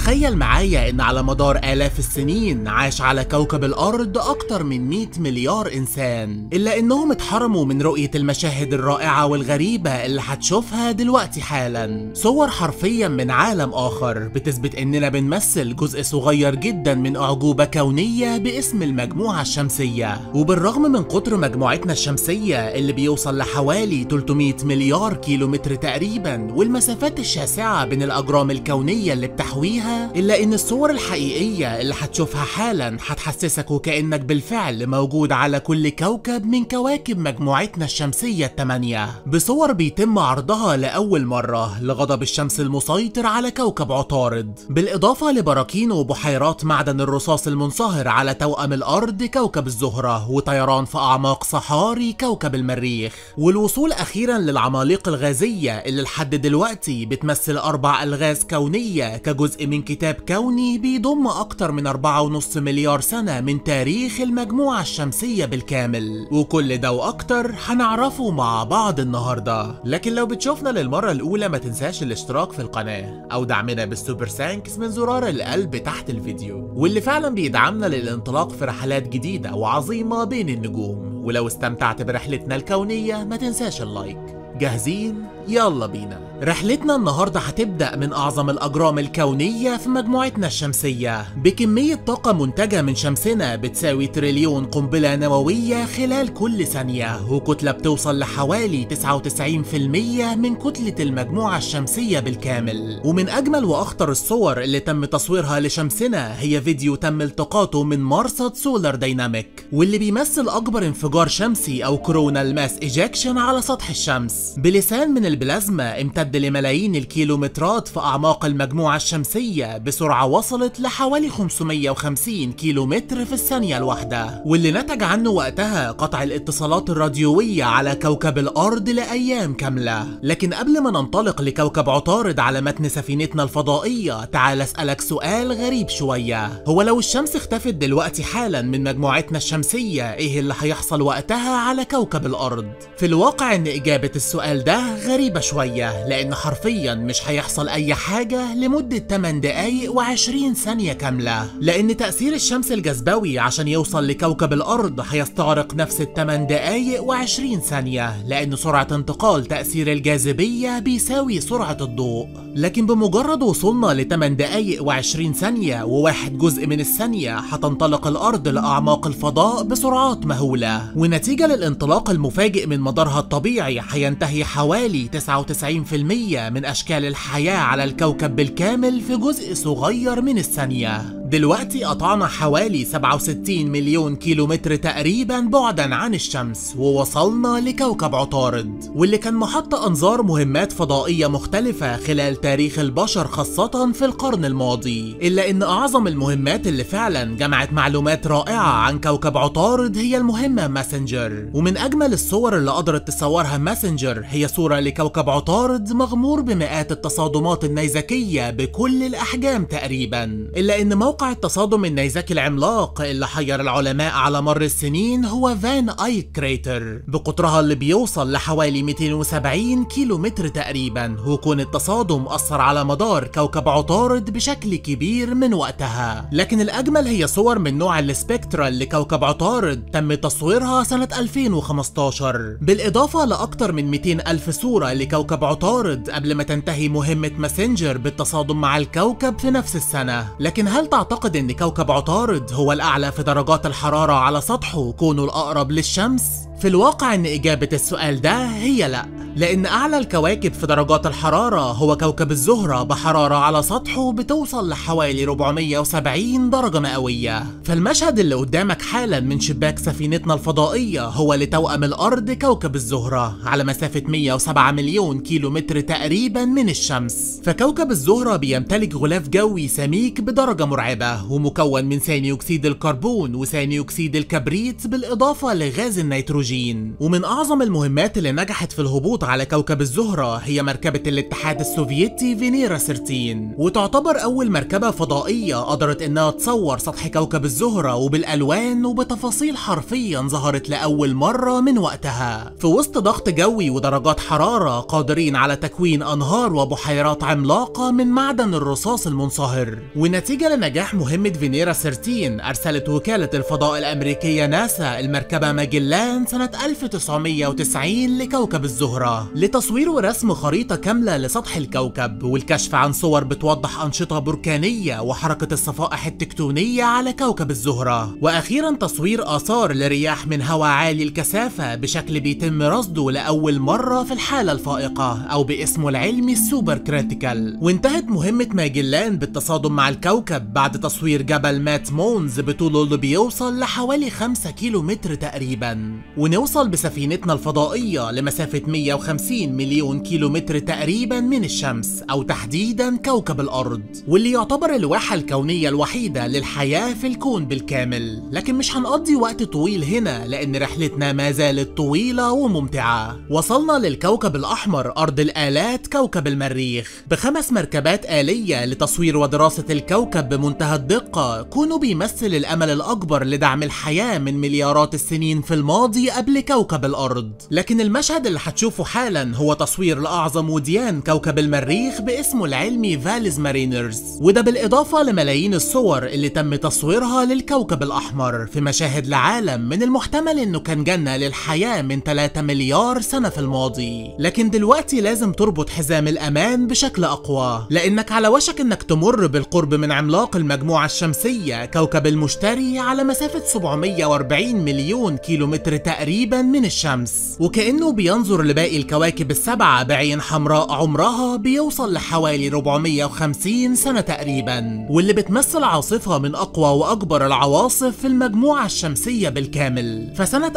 تخيل معايا ان على مدار آلاف السنين عاش على كوكب الأرض أكتر من 100 مليار إنسان إلا إنهم اتحرموا من رؤية المشاهد الرائعة والغريبة اللي هتشوفها دلوقتي حالا صور حرفيا من عالم آخر بتثبت إننا بنمثل جزء صغير جدا من أعجوبة كونية باسم المجموعة الشمسية وبالرغم من قطر مجموعتنا الشمسية اللي بيوصل لحوالي 300 مليار كيلومتر تقريبا والمسافات الشاسعة بين الأجرام الكونية اللي بتحويها إلا إن الصور الحقيقية اللي هتشوفها حالا هتحسسك وكأنك بالفعل موجود على كل كوكب من كواكب مجموعتنا الشمسية الثمانية بصور بيتم عرضها لأول مرة لغضب الشمس المسيطر على كوكب عطارد بالإضافة لبراكين وبحيرات معدن الرصاص المنصهر على توأم الأرض كوكب الزهرة وطيران في أعماق صحاري كوكب المريخ والوصول أخيرا للعماليق الغازية اللي لحد دلوقتي بتمثل أربع ألغاز كونية كجزء من كتاب كوني بيضم أكتر من 4.5 مليار سنة من تاريخ المجموعة الشمسية بالكامل وكل ده وأكتر هنعرفه مع بعض النهاردة لكن لو بتشوفنا للمرة الأولى ما تنساش الاشتراك في القناة أو دعمنا بالسوبر سانكس من زرار القلب تحت الفيديو واللي فعلا بيدعمنا للانطلاق في رحلات جديدة وعظيمة بين النجوم ولو استمتعت برحلتنا الكونية ما تنساش اللايك جاهزين؟ يلا بينا رحلتنا النهاردة هتبدأ من أعظم الأجرام الكونية في مجموعتنا الشمسية بكمية طاقة منتجة من شمسنا بتساوي تريليون قنبلة نووية خلال كل ثانية وكتلة بتوصل لحوالي 99% من كتلة المجموعة الشمسية بالكامل ومن أجمل وأخطر الصور اللي تم تصويرها لشمسنا هي فيديو تم التقاطه من مرصد سولار دايناميك واللي بيمثل أكبر انفجار شمسي أو كورونال ماس إيجاكشن على سطح الشمس بلسان من البلازما امتد لملايين الكيلومترات في أعماق المجموعة الشمسية بسرعة وصلت لحوالي 550 كيلومتر في الثانية الواحدة واللي نتج عنه وقتها قطع الاتصالات الراديوية على كوكب الأرض لأيام كاملة لكن قبل ما ننطلق لكوكب عطارد على متن سفينتنا الفضائية تعال أسألك سؤال غريب شوية هو لو الشمس اختفت دلوقتي حالا من مجموعتنا الشمسية ايه اللي هيحصل وقتها على كوكب الأرض في الواقع ان إجابة السؤال ده غريبة شوية لأن حرفيا مش هيحصل أي حاجة لمدة 8 دقايق و20 ثانية كاملة لأن تأثير الشمس الجاذبوي عشان يوصل لكوكب الأرض هيستغرق نفس ال 8 دقايق و20 ثانية لأن سرعة انتقال تأثير الجاذبية بيساوي سرعة الضوء لكن بمجرد وصولنا ل 8 دقايق و20 ثانية وواحد جزء من الثانية هتنطلق الأرض لأعماق الفضاء بسرعات مهولة ونتيجة للانطلاق المفاجئ من مدارها الطبيعي هينتهي حوالي 99% من أشكال الحياة على الكوكب بالكامل في جزء صغير من الثانية دلوقتي قطعنا حوالي 67 مليون كيلومتر تقريبا بعدا عن الشمس ووصلنا لكوكب عطارد واللي كان محط أنظار مهمات فضائية مختلفة خلال تاريخ البشر خاصة في القرن الماضي إلا إن أعظم المهمات اللي فعلا جمعت معلومات رائعة عن كوكب عطارد هي المهمة ماسنجر ومن أجمل الصور اللي قدرت تصورها ماسنجر هي صورة لكوكب عطارد مغمور بمئات التصادمات النيزكية بكل الأحجام تقريبا إلا إن موقع التصادم النيزكي العملاق اللي حير العلماء على مر السنين هو فان ايك كريتر بقطرها اللي بيوصل لحوالي 270 كيلو متر تقريبا وكون التصادم أثر على مدار كوكب عطارد بشكل كبير من وقتها لكن الأجمل هي صور من نوع السبكترال لكوكب عطارد تم تصويرها سنة 2015 بالإضافة لأكثر من 200 ألف صورة لكوكب عطارد قبل ما تنتهي مهمة ماسنجر بالتصادم مع الكوكب في نفس السنة لكن هل تعتقد ان كوكب عطارد هو الاعلى في درجات الحرارة على سطحه كونه الاقرب للشمس؟ في الواقع ان اجابة السؤال ده هي لا لان اعلى الكواكب في درجات الحرارة هو كوكب الزهرة بحرارة على سطحه بتوصل لحوالي 470 درجة مئوية فالمشهد اللي قدامك حالا من شباك سفينتنا الفضائية هو لتوأم الارض كوكب الزهرة على مسافة 107 مليون كيلو متر تقريبا من الشمس فكوكب الزهرة بيمتلك غلاف جوي سميك بدرجة مرعبة ومكون من ثاني اكسيد الكربون وثاني اكسيد الكبريت بالاضافة لغاز النيتروجين الهيدروجين ومن أعظم المهمات اللي نجحت في الهبوط على كوكب الزهرة هي مركبة الاتحاد السوفيتي فينيرا 13 وتعتبر أول مركبة فضائية قدرت إنها تصور سطح كوكب الزهرة وبالألوان وبتفاصيل حرفيا ظهرت لأول مرة من وقتها في وسط ضغط جوي ودرجات حرارة قادرين على تكوين أنهار وبحيرات عملاقة من معدن الرصاص المنصهر ونتيجة لنجاح مهمة فينيرا 13 أرسلت وكالة الفضاء الأمريكية ناسا المركبة ماجلان سنة 1990 لكوكب الزهرة لتصوير ورسم خريطة كاملة لسطح الكوكب والكشف عن صور بتوضح أنشطة بركانية وحركة الصفائح التكتونية على كوكب الزهرة وأخيرا تصوير آثار لرياح من هواء عالي الكثافة بشكل بيتم رصده لأول مرة في الحالة الفائقة أو باسمه العلمي السوبر كريتيكال وانتهت مهمة ماجلان بالتصادم مع الكوكب بعد تصوير جبل مات مونز بطوله اللي بيوصل لحوالي 5 كيلو متر تقريبا ونوصل بسفينتنا الفضائية لمسافة 150 مليون كيلو متر تقريبا من الشمس أو تحديدا كوكب الأرض واللي يعتبر الواحة الكونية الوحيدة للحياة في الكون بالكامل لكن مش هنقضي وقت طويل هنا لأن رحلتنا ما زالت طويلة وممتعة وصلنا للكوكب الأحمر أرض الآلات كوكب المريخ بخمس مركبات آلية لتصوير ودراسة الكوكب بمنتهى الدقة كونوا بيمثل الأمل الأكبر لدعم الحياة من مليارات السنين في الماضي قبل كوكب الأرض لكن المشهد اللي هتشوفه حالا هو تصوير لأعظم وديان كوكب المريخ باسمه العلمي فاليز مارينرز وده بالإضافة لملايين الصور اللي تم تصويرها للكوكب الأحمر في مشاهد لعالم من المحتمل إنه كان جنة للحياة من 3 مليار سنة في الماضي لكن دلوقتي لازم تربط حزام الأمان بشكل أقوى لأنك على وشك إنك تمر بالقرب من عملاق المجموعة الشمسية كوكب المشتري على مسافة 740 مليون كيلومتر تقريبا من الشمس وكأنه بينظر لباقي الكواكب السبعة بعين حمراء عمرها بيوصل لحوالي 450 سنة تقريبا واللي بتمثل عاصفة من أقوى وأكبر العواصف في المجموعة الشمسية بالكامل فسنة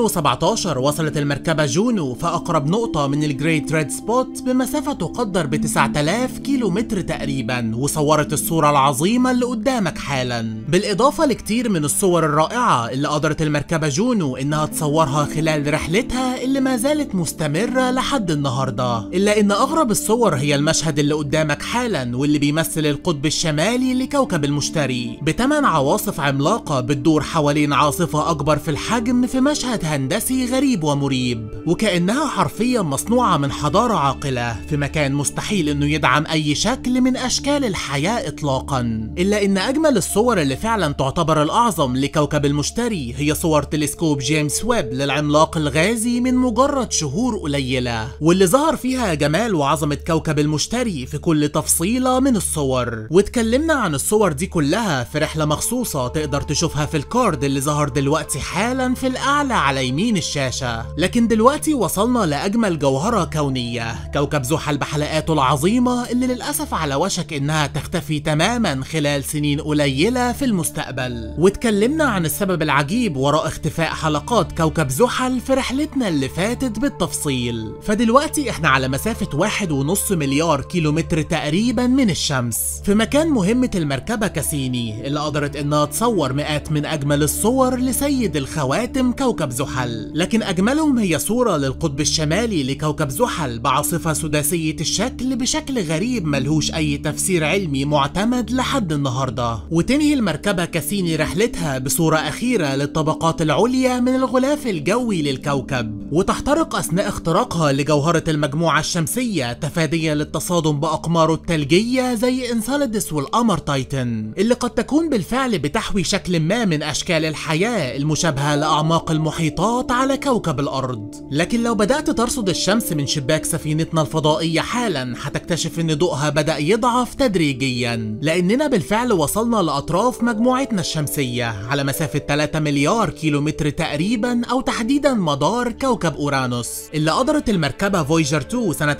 2017 وصلت المركبة جونو في أقرب نقطة من الجريت ريد سبوت بمسافة تقدر ب 9000 كيلو متر تقريبا وصورت الصورة العظيمة اللي قدامك حالا بالإضافة لكتير من الصور الرائعة اللي قدرت المركبة جونو إنها تصورها خلال رحلتها اللي ما زالت مستمرة لحد النهاردة إلا إن أغرب الصور هي المشهد اللي قدامك حالا واللي بيمثل القطب الشمالي لكوكب المشتري بثمان عواصف عملاقة بتدور حوالين عاصفة أكبر في الحجم في مشهد هندسي غريب ومريب وكأنها حرفيا مصنوعة من حضارة عاقلة في مكان مستحيل إنه يدعم أي شكل من أشكال الحياة إطلاقا إلا إن أجمل الصور اللي فعلا تعتبر الأعظم لكوكب المشتري هي صور تلسكوب جيمس ويب للعملاق الغازي من مجرد شهور قليلة واللي ظهر فيها جمال وعظمة كوكب المشتري في كل تفصيلة من الصور واتكلمنا عن الصور دي كلها في رحلة مخصوصة تقدر تشوفها في الكارد اللي ظهر دلوقتي حالا في الأعلى على يمين الشاشة لكن دلوقتي وصلنا لأجمل جوهرة كونية كوكب زحل بحلقاته العظيمة اللي للأسف على وشك إنها تختفي تماما خلال سنين قليلة في المستقبل واتكلمنا عن السبب العجيب وراء اختفاء حلقات كوكب زحل في رحلتنا اللي فاتت بالتفصيل فدلوقتي احنا على مسافة واحد ونص مليار كيلومتر تقريبا من الشمس في مكان مهمة المركبة كاسيني اللي قدرت انها تصور مئات من اجمل الصور لسيد الخواتم كوكب زحل لكن اجملهم هي صورة للقطب الشمالي لكوكب زحل بعاصفة سداسية الشكل بشكل غريب ملهوش اي تفسير علمي معتمد لحد النهاردة وتنهي المركبة كاسيني رحلتها بصورة اخيرة للطبقات العليا من الغلاف الجوي للكوكب وتحترق اثناء اختراقها لجوهرة المجموعة الشمسية تفاديا للتصادم باقماره الثلجية زي انسلدس والقمر تايتن اللي قد تكون بالفعل بتحوي شكل ما من اشكال الحياة المشابهة لاعماق المحيطات على كوكب الارض لكن لو بدأت ترصد الشمس من شباك سفينتنا الفضائية حالا هتكتشف ان ضوءها بدأ يضعف تدريجيا لاننا بالفعل وصلنا لاطراف مجموعتنا الشمسية على مسافة 3 مليار كيلومتر تقريبا او تحديدا مدار كوكب اورانوس اللي قدرت المركبة فويجر 2 سنة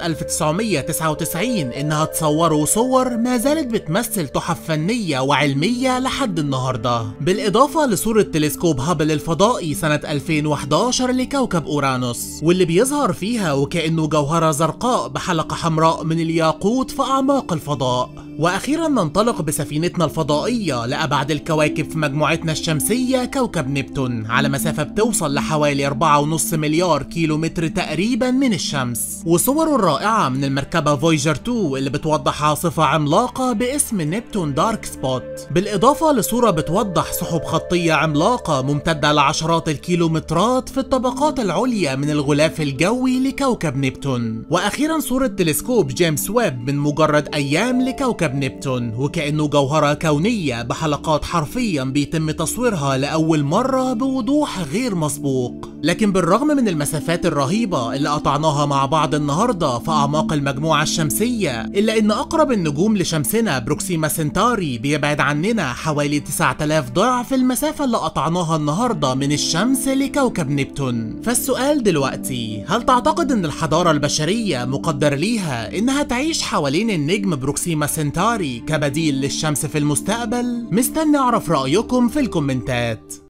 1999 انها تصوره صور ما زالت بتمثل تحف فنية وعلمية لحد النهاردة بالاضافة لصورة تلسكوب هابل الفضائي سنة 2011 لكوكب اورانوس واللي بيظهر فيها وكأنه جوهرة زرقاء بحلقة حمراء من الياقوت في اعماق الفضاء واخيرا ننطلق بسفينتنا الفضائية لابعد الكواكب في مجموعتنا الشمسية كوكب نبتون على مسافة بتوصل حوالي 4.5 مليار كيلو متر تقريبا من الشمس وصوره الرائعة من المركبة فويجر 2 اللي بتوضح عاصفة عملاقة باسم نبتون دارك سبوت بالإضافة لصورة بتوضح سحب خطية عملاقة ممتدة لعشرات الكيلومترات في الطبقات العليا من الغلاف الجوي لكوكب نبتون وأخيرا صورة تلسكوب جيمس ويب من مجرد أيام لكوكب نبتون وكأنه جوهرة كونية بحلقات حرفيا بيتم تصويرها لأول مرة بوضوح غير مسبوق لكن بالرغم من المسافات الرهيبة اللي قطعناها مع بعض النهاردة في أعماق المجموعة الشمسية إلا إن أقرب النجوم لشمسنا بروكسيما سنتاري بيبعد عننا حوالي 9000 ضعف المسافة اللي قطعناها النهاردة من الشمس لكوكب نبتون فالسؤال دلوقتي هل تعتقد إن الحضارة البشرية مقدر ليها إنها تعيش حوالين النجم بروكسيما سنتاري كبديل للشمس في المستقبل؟ مستني أعرف رأيكم في الكومنتات